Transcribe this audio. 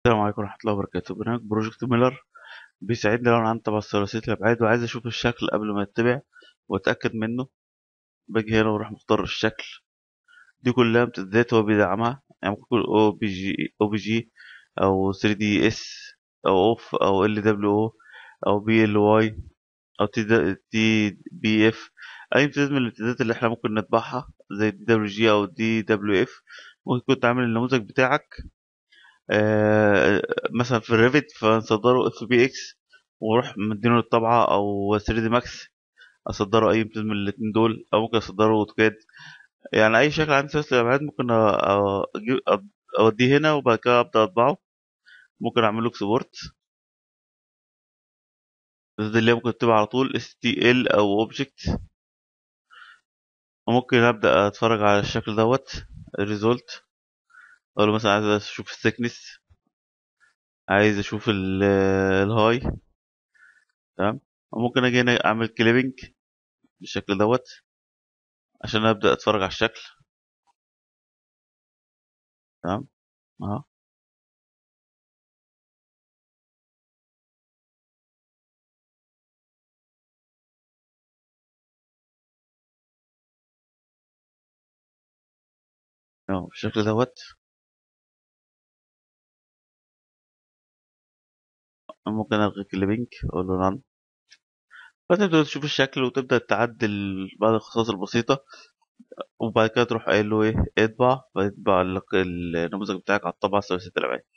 السلام عليكم ورحمة الله وبركاته برنامج بروجكت ميلر بيساعدني لو أنا عندي طبعة ثلاثية الأبعاد وعايز أشوف الشكل قبل ما يتبع وأتأكد منه باجي هنا وأروح مختار الشكل دي كلها امتدادات هو بيدعمها يعني ممكن يكون أو بي جي أو بي جي أو 3 دي إس أو أوف أو ال دبليو أو أو بي ال واي أو تي تي بي إف أي امتداد من الامتدادات اللي إحنا ممكن نطبعها زي دي دبليو جي أو دي دبليو إف ممكن تكون تعمل النموذج بتاعك آه، مثلا في الريفت فنصدره اف بي اكس واروح مدينه الطبعه او 3 دي ماكس اصدره اي امتداد من الاتنين دول او ممكن اصدره اوتوكاد يعني اي شكل عندي ثلاث ابعاد ممكن أ- أ- أجيب- أ- اوديه هنا وبعد كده ابدا اطبعه ممكن اعمل له اكسبورت دي اللي هي ممكن تبقى على طول اس تي ال او اوبجكت وممكن ابدا اتفرج على الشكل دوت الريزولت اقول له مثلا عايز اشوف الثيكنس عايز اشوف ال- الهاي تمام وممكن اجي هنا اعمل كليبنج بالشكل دوت عشان ابدا اتفرج على الشكل تمام اهو اهو بالشكل دوت ممكن الغي كليبنج اقول له نان فتبدا تشوف الشكل وتبدا تعدل بعض الخصائص البسيطه وبعد كده تروح قايل له ايه اطبع فيطبع لك النموذج بتاعك على الطبعه ثلاثيه الابعاد